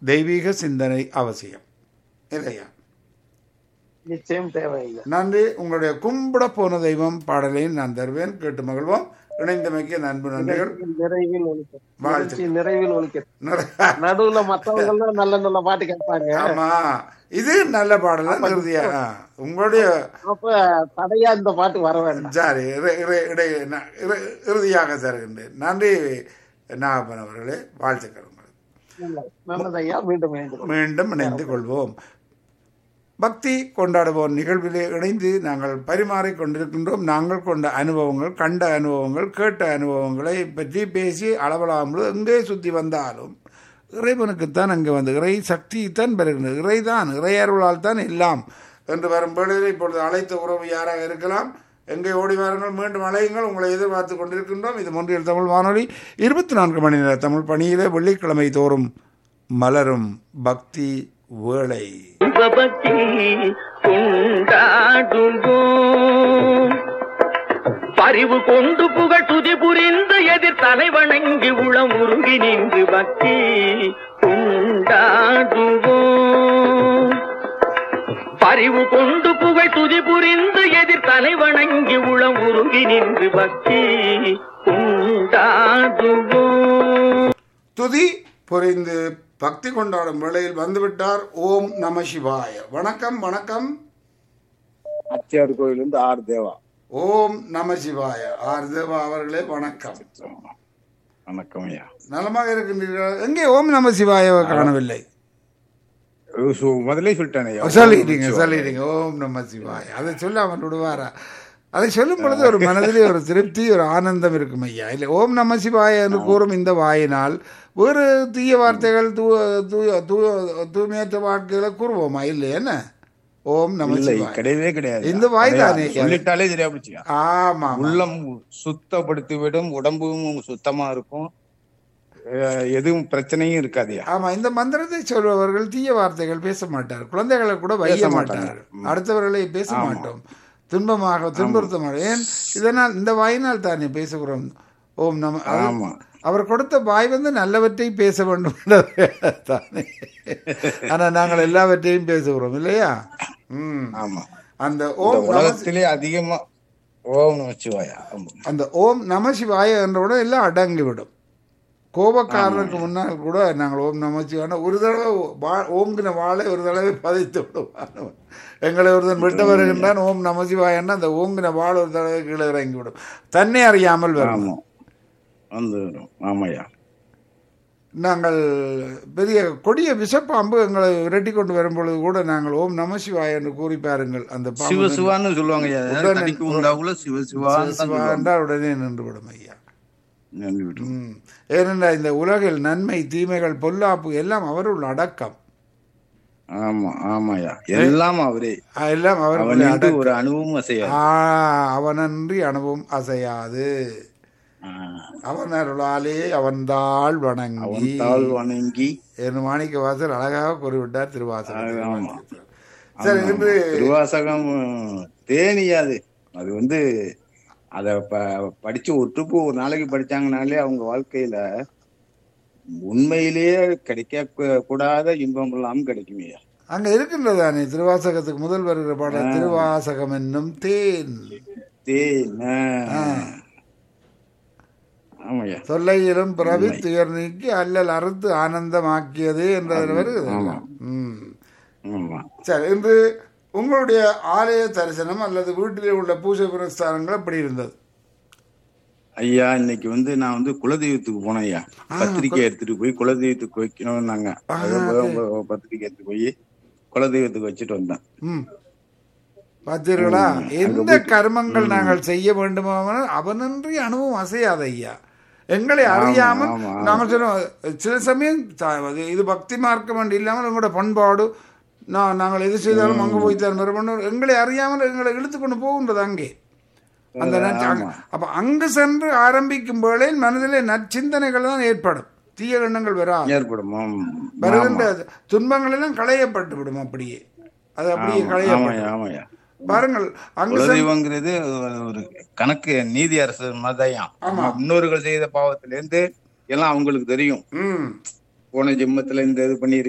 தெய்வீக சிந்தனை அவசியம் இல்லையா நிச்சயம் தேவை ஐயா நன்றி உங்களுடைய கும்பிட போன தெய்வம் பாடலையும் நான் தருவேன் கேட்டு மகிழ்வோம் இணைந்தமைக்கு நண்பு நன்றிகள் நிறைவில் ஒழிக்க வாழ்த்து. நிகழ்ச்சி நிறைவில் ஒழிக்க நிறைய- நடுவுல மத்தவங்க எல்லாம் நல்ல நல்ல பாட்டு கேட்பாங்க ஆமா இது நல்ல பாடல் தான் இறுதியா ஆ, உங்களுடைய அப்ப தடையா இந்த பாட்டு வர வேண்டாம் சரி இறு- இறு- இடை- ந- இறு- இறுதியாக தருகின்றேன் நன்றி நாகப்பன் அவர்களே வாழ்த்துக்கள் உங்களுக்கு நல்லது. நல்லது ஐயா மீண்டும் மீண்டும் மீண்டும் இணைந்து கொள்வோம் பக்தி கொண்டாடுவோம் நிகழ்விலே இணைந்து நாங்கள் பரிமாறிக் கொண்டிருக்கின்றோம் நாங்கள் கொண்ட அனுபவங்கள் கண்ட அனுபவங்கள் கேட்ட அனுபவங்களை பற்றி பேசி அளவலாமல் எங்கே சுற்றி வந்தாலும் இறைவனுக்குத்தான் அங்கே வந்து இறை சக்தியைத்தான் பெறுகின்றது இறைதான் இறை அருளால் தான் எல்லாம் என்று வரும் வேளையில் இப்பொழுது அழைத்த உறவு யாராக இருக்கலாம் எங்கே ஓடி வாருங்கள் மீண்டும் அழையுங்கள் உங்களை எதிர்பார்த்து கொண்டிருக்கின்றோம் இது ஒன்றியல் தமிழ் வானொலி இருபத்தி நான்கு மணி நேர தமிழ் பணியிலே வெள்ளிக்கிழமை தோறும் மலரும் பக்தி வேளை பக்தி கொண்டாடுவோம் பரிவு கொண்டு புகழ் துதி புரிந்து எதிர் தலைவணங்கி உளம் உருகி நின்று பக்தி கொண்டாடுவோம் பரிவு கொண்டு புகழ் துதி புரிந்து எதிர் தலைவணங்கி உளம் உருகி நின்று பக்தி கொண்டாடுவோம் துதி புரிந்து பக்தி கொண்டாடும் வேளையில் வந்துவிட்டார் ஓம் நம சிவாய வணக்கம் வணக்கம் அச்சியார் கோயிலிருந்து ஆர் தேவா ஓம் நம சிவாய ஆர் தேவா அவர்களே வணக்கம் வணக்கம் ஐயா நலமாக இருக்கின்றீர்கள் எங்கே ஓம் நம சிவாய காணவில்லை சு- முதல்ல சொல்லிட்டேன் ஐயா சொல்லிட்டீங்க சொல்லிட்டீங்க ஓம் நம சிவாய அதை சொல்லாமல் விடுவாரா அதை சொல்லும் பொழுது ஒரு மனதிலே ஒரு திருப்தி ஒரு ஆனந்தம் இருக்கும் ஐயா இல்லை ஓம் நம சிவாய என்று கூறும் இந்த வாயினால் வேறு தீய வார்த்தைகள் தூ தூ தூ தூய்மையற்ற வார்த்தைகளை கூறுவோமா இல்லை என்ன ஓம் நம இல்லை சிவாய கிடையவே கிடையாது இந்த வாய் ஐயா, தானே. சொல்லிட்டாலே சரியா போச்சுயா ஆமா உள்ளம் சுத்தப்படுத்தி விடும் உடம்பும் சுத்தமா இருக்கும் அஹ், எதுவும் பிரச்சனையும் இருக்காதுயா ஆமா இந்த மந்திரத்தை சொல்பவர்கள் தீய வார்த்தைகள் பேச மாட்டார் குழந்தைகளை கூட வைய பேச மாட்டாங்க. மாட்டார்கள் அடுத்தவர்களை பேச மாட்டோம் துன்பமாக துன்புறுத்த மாட்டோம் ஏன் இதனால் இந்த வாயினால் தானே பேசுகிறோம் ஓம் நம அது- ஆமா அவர் கொடுத்த வாய் வந்து நல்லவற்றை பேச வேண்டும் என்பது தானே ஆனா நாங்கள் எல்லாவற்றையும் பேசுகிறோம் இல்லையா ம் ஆமா அந்த இந்த ஓம் நம உலகத்திலே அதிகமா ஓம் நமச்சிவாயா ஆமா அந்த ஓம் நம சிவாய என்றவுடன் எல்லாம் அடங்கிவிடும் கோபக்காரனுக்கு முன்னால் கூட நாங்கள் ஓம் நமச்சிவான ஒரு தடவை வா- ஓம்கின வாளை ஒரு தடவை பதித்து விடுவான் எங்களை ஒருத்தன் விட்டு வருகின்றான் ஓம் நமசிவாயன்னா அந்த ஓங்கின வாள் ஒரு தடவை கீழே இறங்கி விடும் தன்னை அறியாமல் வரும் ஆமா வந்து ஆமாய்யா நாங்கள் பெரிய கொடிய விஷப்பாம்பு எங்களை விரட்டி கொண்டு வரும் பொழுது கூட நாங்கள் ஓம் நமசிவாய என்று கூறி பாருங்கள் அந்த சிவ பாம்பு சிவான்னு சொல்லுவாங்க ஐயா. உடனே- தடிக்கு உண்டாவுல சிவ சிவான்னு தான் சிவா சொல்லுவாங்க. என்றால் உடனே நின்று விடும் ஐயா நன்றி விட்டு. ம். ஏனென்றால் இந்த உலகில் நன்மை தீமைகள் பொல்லாப்பு எல்லாம் அவருள் அடக்கம் ஆமா ஆமாய்யா எல்லாம் அவரே ஆ, எல்லாம் அவருக்குள்ளே அவன் அடக்கம் ஒரு அனுபவம் அசையாது ஆ, அவனன்றி அனுபவம் அசையாது ஆ. அவன் அருளாலே அவன்தாள் அவன் வணங்கி தாழ் வணங்கி என் மாணிக்க வாசல் அழகாக கூறிவிட்டார் திருவாசகர் ஆமா. சரி இன்று திருவாசகம் தேனியாது அது வந்து அத ப- படிச்சு ஒரு ட்ரிப்பு ஒரு நாளைக்கு படிச்சாங்கனாலே அவங்க வாழ்க்கையில உண்மையிலேயே கிடைக்க கூ- கூடாத இன்பம் எல்லாம் கிடைக்குமையா அங்க இருக்கின்றதானே திருவாசகத்துக்கு முதல் வருகிற பாடல் திருவாசகம் என்னும் தேன் தேன் ஆ. ஆமாய்யா தொல்லையிலும் பிறவி துயர் நீக்கி அல்லல் அறுத்து ஆனந்தமாக்கியது என்றதில் வருகிறது ஆமா. ம் ஆமா சரி இன்று உங்களுடைய ஆலய தரிசனம் அல்லது வீட்டிலே உள்ள பூஜை புரஸ்தானங்கள் எப்படி இருந்தது ஐயா இன்னைக்கு வந்து நான் வந்து குலதெய்வத்துக்கு போனேன் ஐயா பத்திரிக்கை எடுத்துட்டு போய் குலதெய்வத்துக்கு வைக்கணும்னாங்க அதுக்கப்புறம் பத்திரிக்கை எடுத்து போய் குலதெய்வத்துக்கு வச்சுட்டு வந்தேன் ம் பார்த்தீர்களா எந்த கர்மங்கள் நாங்கள் செய்ய வேண்டுமானால் அவனன்றி அணுவும் அசையாது ஐயா எங்களை அறியாமல் ஆமா. நாங்கள் சொல்லுவோம் சில சமயம் த- அது இது பக்தி மார்க்கம் என்று இல்லாமல் எங்களோட பண்பாடு நான் நாங்கள் எது செய்தாலும் அங்கே போய் தான் மறுபடியும் எங்களை அறியாமல் எங்களை இழுத்து கொண்டு போகின்றது அங்கே அந்த நற்ச- ஆமா. அப்ப அங்கு சென்று ஆரம்பிக்கும் வேளையில் மனதிலே நற்சிந்தனைகள் தான் ஏற்படும் தீய எண்ணங்கள் வராது ஏற்படும் ஆமா. வருகின்ற துன்பங்கள் எல்லாம் களையப்பட்டு விடும் அப்படியே அது அப்படியே ஆமா, களையப்படும் ஆமாய்யா ஆமாய்யா பாருங்கள் அங்கு சென்று- குலதெய்வங்கிறது ஒரு கணக்கு நீதி அரசு மதயம் முன்னோர்கள் செய்த பாவத்தில இருந்து எல்லாம் அவங்களுக்கு தெரியும் ம் போன ஜென்மத்துல இந்த இது பண்ணி